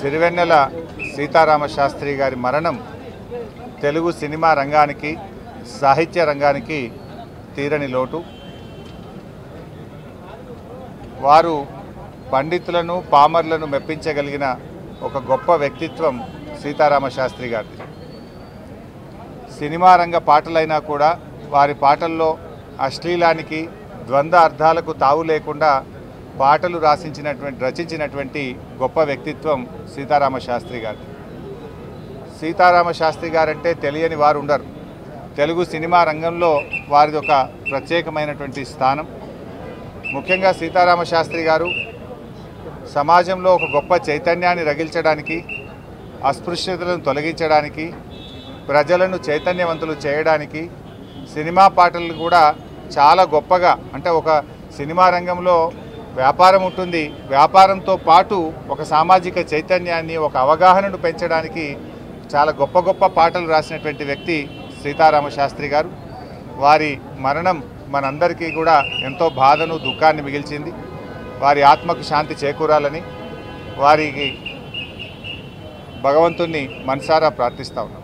సిరివెన్నెల సీతారామ శాస్త్రి గారి మరణం తెలుగు సినిమా రంగానికి సాహిత్య రంగానికి తీరని లోటు వారు పండితులను పామర్లను మెప్పించగలిగిన ఒక గొప్ప వ్యక్తిత్వం సీతారామ శాస్త్రి గారిది సినిమా రంగ పాటలైనా కూడా వారి పాటల్లో అశ్లీలానికి ద్వంద్వ అర్థాలకు తావు లేకుండా పాటలు రాసించినటువంటి రచించినటువంటి గొప్ప వ్యక్తిత్వం సీతారామ శాస్త్రి గారిది సీతారామ శాస్త్రి గారంటే తెలియని వారు ఉండరు తెలుగు సినిమా రంగంలో వారిది ఒక ప్రత్యేకమైనటువంటి స్థానం ముఖ్యంగా సీతారామ శాస్త్రి గారు సమాజంలో ఒక గొప్ప చైతన్యాన్ని రగిల్చడానికి అస్పృశ్యతలను తొలగించడానికి ప్రజలను చైతన్యవంతులు చేయడానికి సినిమా పాటలు కూడా చాలా గొప్పగా అంటే ఒక సినిమా రంగంలో వ్యాపారం ఉంటుంది వ్యాపారంతో పాటు ఒక సామాజిక చైతన్యాన్ని ఒక అవగాహనను పెంచడానికి చాలా గొప్ప గొప్ప పాటలు రాసినటువంటి వ్యక్తి సీతారామ శాస్త్రి గారు వారి మరణం మనందరికీ కూడా ఎంతో బాధను దుఃఖాన్ని మిగిల్చింది వారి ఆత్మకు శాంతి చేకూరాలని వారికి భగవంతుణ్ణి మనసారా ప్రార్థిస్తా ఉన్నాం